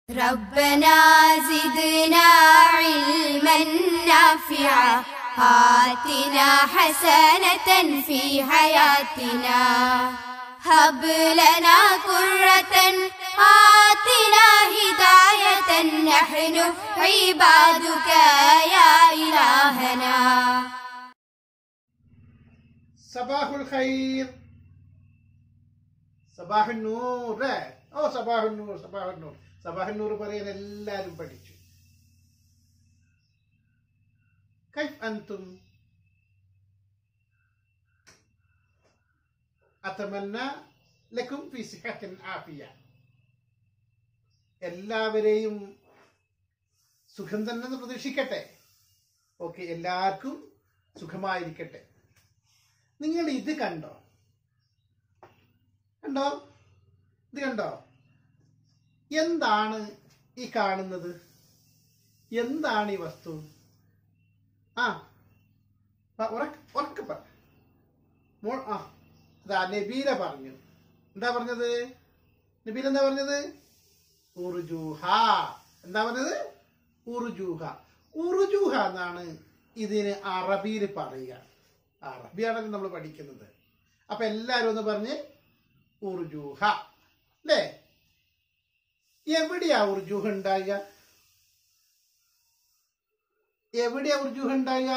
ربنا زدنا علما نافعا آتنا حسنة في حياتنا هب لنا قرة آتنا هداية نحن عبادك يا إلهنا സബാഹുൽ ഖൈർ സബാഹുൻ നൂർ ല്ലേ? ഓ സബാഹുൻ നൂർ സബാഹുൻ നൂർ സബാഹുൻ നൂർ പറയാൻ എല്ലാരും പഠിച്ചു കൈഫ് അൻതും അത്തമന്ന ലക്കും ഫി സിഹത്തിൻ ആഫിയ എല്ലാവരെയും സുഖം തന്നെ എന്ന് പ്രതീക്ഷിക്കട്ടെ ഓക്കെ എല്ലാവർക്കും സുഖമായിരിക്കട്ടെ നിങ്ങൾ ഇത് കണ്ടോ കണ്ടോ ഇത് കണ്ടോ എന്താണ് ഈ കാണുന്നത് എന്താണ് ഈ വസ്തു ആ പ- ഉറക്ക- ഉറക്കെ പറ മോൾ ആ അതാ നബീല പറഞ്ഞു എന്താ പറഞ്ഞത് നബീല എന്താ പറഞ്ഞത് ഉറുജൂഹ എന്താ പറഞ്ഞത് ഉറുജൂഹ ഉറുജൂഹ എന്നാണ് ഇതിന് അറബിയിൽ പറയുക അറബിയാണല്ലോ നമ്മൾ പഠിക്കുന്നത് അപ്പൊ എല്ലാരും ഒന്ന് പറഞ്ഞ് ഉറുജൂഹ അല്ലേ എവിടെയാ ഉറുജൂഹ ഉണ്ടാകുക എവിടെയാ ഉറുജൂഹ ഉണ്ടാകുക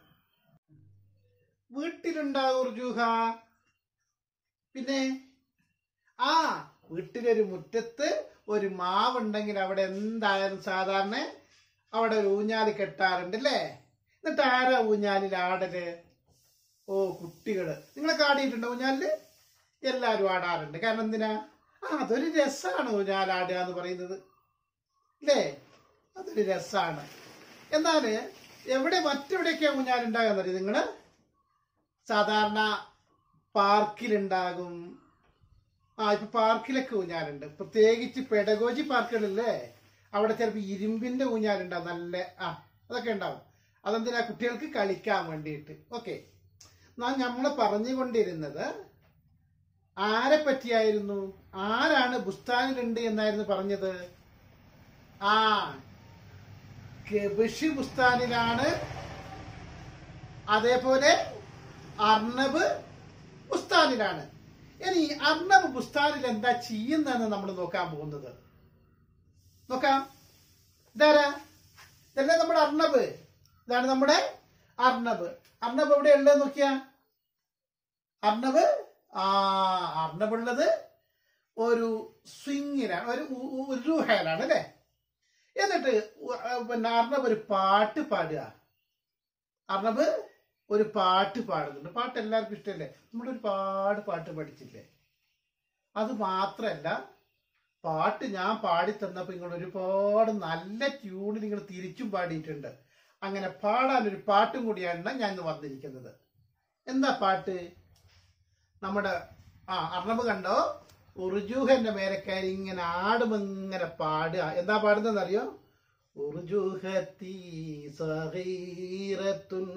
വീട്ടിലുണ്ടാകും ഉറുജൂഹ പിന്നെ ആ വീട്ടിലൊരു മുറ്റത്ത് ഒരു മാവുണ്ടെങ്കിൽ അവിടെ എന്തായാലും സാധാരണ അവിടെ ഒരു ഊഞ്ഞാല് കെട്ടാറുണ്ട് അല്ലേ എന്നിട്ട് ആരാ ഊഞ്ഞാലിൽ ആടല് ഓ കുട്ടികള് നിങ്ങളൊക്കെ ആടിയിട്ടുണ്ടോ ഊഞ്ഞാലില് എല്ലാരും ആടാറുണ്ട് കാരണം എന്തിനാ ആ അതൊരു രസാണ് ഊഞ്ഞാലാടുക എന്ന് പറയുന്നത് അല്ലേ അതൊരു രസാണ് എന്നാല് എവിടെ മറ്റെവിടെയൊക്കെയാ ഊഞ്ഞാലുണ്ടാകാന്ന് അറിയാം നിങ്ങള് സാധാരണ പാർക്കിലുണ്ടാകും ആ ഇപ്പൊ പാർക്കിലൊക്കെ ഊഞ്ഞാലുണ്ട് പ്രത്യേകിച്ച് പെഡഗോജി പാർക്കുകളില്ലേ അവിടെ ചിലപ്പോൾ ഇരുമ്പിന്റെ ഊഞ്ഞാലുണ്ടാവും നല്ല ആ അതൊക്കെ ഉണ്ടാവും അതെന്തിനാ കുട്ടികൾക്ക് കളിക്കാൻ വേണ്ടിയിട്ട് ഓക്കെ നമ്മൾ പറഞ്ഞുകൊണ്ടിരുന്നത് ആരെ പറ്റിയായിരുന്നു ആരാണ് ബുസ്താനിലുണ്ട് എന്നായിരുന്നു പറഞ്ഞത് ആ കെബിഷ് ബുസ്താനിലാണ് അതേപോലെ അർണബ് ബുസ്താനിലാണ് ഇനി ഈ അർണബ് ബുസ്താനിൽ എന്താ ചെയ്യുന്നതെന്ന് നമ്മൾ നോക്കാൻ പോകുന്നത് നോക്കാം ഇതാരാ ഇതല്ലേ നമ്മുടെ അർണബ് ഇതാണ് നമ്മുടെ അർണബ് അർണബ് എവിടെ ഉള്ളത് നോക്കിയാ അർണബ് ആ അർണബ് ഉള്ളത് ഒരു സ്വിങ്ങിലാണ് ഒരു ഉ- ഉ- ഉരുഹയിലാണ് അല്ലേ എന്നിട്ട് ഉ- ആ, പിന്നെ അർണബ് ഒരു പാട്ട് പാടുക അർണബ് ഒരു പാട്ട് പാടുന്നുണ്ട് പാട്ട് എല്ലാവർക്കും ഇഷ്ടമല്ലേ നമ്മൾ ഒരുപാട് പാട്ട് പഠിച്ചില്ലേ അത് മാത്രല്ല പാട്ട് ഞാൻ പാടി തന്നപ്പോൾ നിങ്ങൾ ഒരുപാട് നല്ല ട്യൂണിൽ നിങ്ങൾ തിരിച്ചും പാടിയിട്ടുണ്ട് അങ്ങനെ പാടാൻ ഒരു പാട്ടും കൂടിയാണ് ഞാൻ ഇന്ന് വന്നിരിക്കുന്നത് എന്താ പാട്ട് നമ്മുടെ ആ അർണബ് കണ്ടോ ഉറുജൂഹന്റെ മേലെ കയറി ഇങ്ങനെ ആടുമിങ്ങനെ പാടുക എന്താ പാടുന്നതെന്ന് അറിയോ ഉറുജൂഹത്തി സഗീറത്തുൻ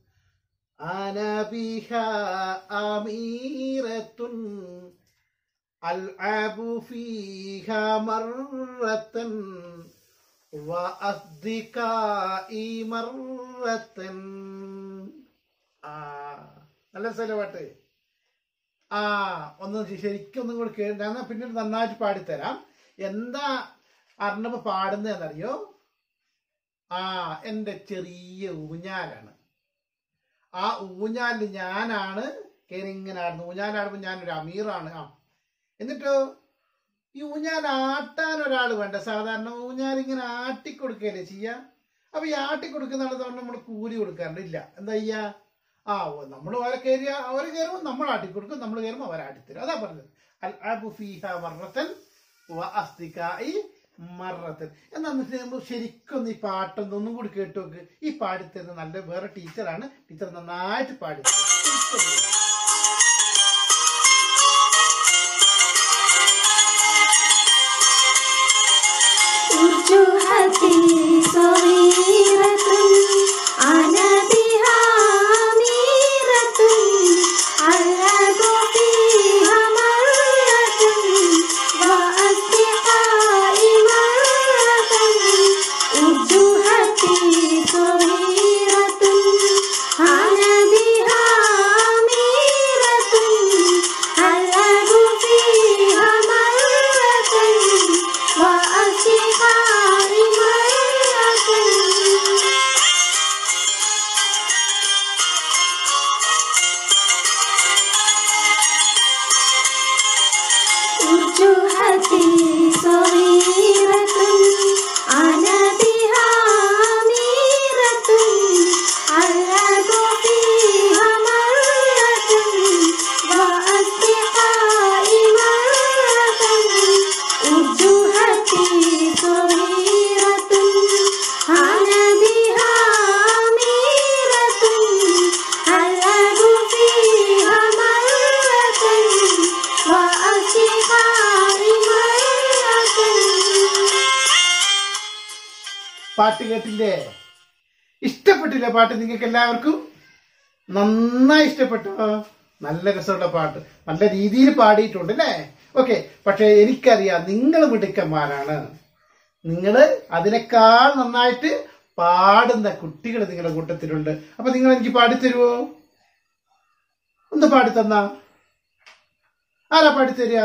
അനബിഹ അമീറത്തുൻ അൽഅബു ഫീഹ മർറത്തൻ വഅസ്ദിഖാഇ മർറത്തൻ ആ നല്ല സ്ഥല പാട്ട് ആ ഒന്ന് ശരിക്കും ഒന്നും കൂടി കേട്ട ഞാൻ പിന്നീട് നന്നായിട്ട് പാടിത്തരാം എന്താ അർണബ് പാടുന്നതെന്നറിയോ ആ എൻ്റെ ചെറിയ ഊഞ്ഞാലാണ് ആ ഊഞ്ഞാലിൽ ഞാനാണ് കയറി ഇങ്ങനെ ആടുന്നത് ഊഞ്ഞാലാടുമ്പോൾ ഞാനൊരു അമീറാണ് ആ എന്നിട്ടോ ഈ ഊഞ്ഞാൽ ആട്ടാൻ ഒരാൾ വേണ്ട സാധാരണ ഊഞ്ഞാൽ ഇങ്ങനെ ആട്ടിക്കൊടുക്കുകയല്ലേ ചെയ്യാ അപ്പൊ ഈ ആട്ടിക്കൊടുക്കുന്ന ആൾ നമ്മൾ കൂലി കൊടുക്കാറുണ്ട് ഇല്ല എന്താ ചെയ്യാ ആ നമ്മൾ അവരെ കയറിയ അവർ കയറുമ്പോൾ നമ്മൾ ആട്ടിക്കൊടുക്കും നമ്മൾ കയറുമ്പോൾ അവർ ആട്ടിത്തരും അതാ പറഞ്ഞത് അൽ അബു ഫീഹ മറത്തൻ വ അസ്തികായി മറത്തൻ എന്നാ എന്നിട്ട് നമ്മൾ ശരിക്കും ഈ പാട്ടൊന്നും ഒന്നും കൂടി കേട്ടു നോക്ക് ഈ പാടിത്തരുന്ന നല്ല വേറെ ടീച്ചറാണ് ടീച്ചർ നന്നായിട്ട് പാടി أرجوحتي صغيرة أنا بها أميرة ألعب فيها مرة وأصدقائي مرة പാട്ട് കേട്ടില്ലേ ഇഷ്ടപ്പെട്ടില്ലേ പാട്ട് നിങ്ങൾക്ക് എല്ലാവർക്കും നന്നായി ഇഷ്ടപ്പെട്ടോ നല്ല രസമുള്ള പാട്ട് നല്ല രീതിയിൽ പാടിയിട്ടുണ്ട് അല്ലേ ഓക്കെ പക്ഷെ എനിക്കറിയാം നിങ്ങൾ മിടുക്കന്മാരാണ് നിങ്ങൾ അതിനേക്കാൾ നന്നായിട്ട് പാടുന്ന കുട്ടികൾ നിങ്ങളുടെ കൂട്ടത്തിലുണ്ട് അപ്പൊ നിങ്ങൾ എനിക്ക് പാടിത്തരുവോ ഒന്ന് പാടിത്തന്നാ ആരാ പാടിത്തരിക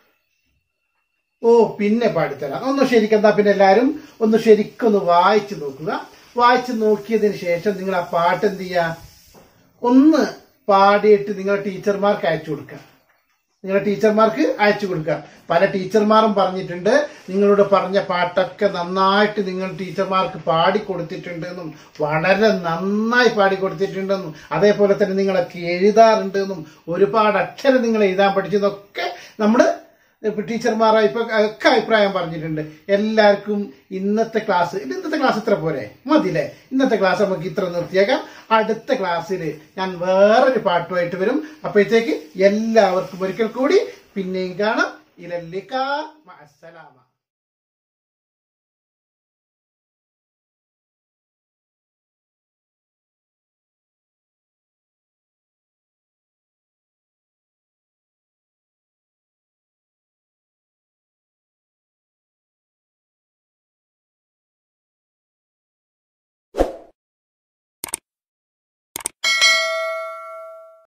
ഓ പിന്നെ പാടിത്തരാം ഒന്ന് ശരിക്കെന്താ പിന്നെ എല്ലാരും ഒന്ന് ശരിക്കൊന്ന് വായിച്ചു നോക്കുക വായിച്ചു നോക്കിയതിന് ശേഷം നിങ്ങൾ ആ പാട്ട് എന്ത് ചെയ്യുക ഒന്ന് പാടിയിട്ട് നിങ്ങളുടെ ടീച്ചർമാർക്ക് അയച്ചു കൊടുക്കുക നിങ്ങളുടെ ടീച്ചർമാർക്ക് അയച്ചു കൊടുക്കുക പല ടീച്ചർമാരും പറഞ്ഞിട്ടുണ്ട് നിങ്ങളോട് പറഞ്ഞ പാട്ടൊക്കെ നന്നായിട്ട് നിങ്ങൾ ടീച്ചർമാർക്ക് പാടി കൊടുത്തിട്ടുണ്ടെന്നും വളരെ നന്നായി പാടി കൊടുത്തിട്ടുണ്ടെന്നും അതേപോലെ തന്നെ നിങ്ങളൊക്കെ എഴുതാറുണ്ടെന്നും ഒരുപാട് അക്ഷരം നിങ്ങൾ എഴുതാൻ പഠിച്ചതൊക്കെ നമ്മൾ ഇപ്പൊ ടീച്ചർമാരായി ഇപ്പൊ ഒക്കെ അഭിപ്രായം പറഞ്ഞിട്ടുണ്ട് എല്ലാവർക്കും ഇന്നത്തെ ക്ലാസ് ഇത് ഇന്നത്തെ ക്ലാസ് ഇത്ര പോരെ മതില്ലേ ഇന്നത്തെ ക്ലാസ് നമുക്ക് ഇത്ര നിർത്തിയേക്കാം അടുത്ത ക്ലാസ്സിൽ ഞാൻ വേറൊരു പാട്ടുമായിട്ട് വരും അപ്പോഴത്തേക്ക് എല്ലാവർക്കും ഒരിക്കൽ കൂടി പിന്നെയും കാണാം ഇലല്ലിക്ക അസ്സലാമ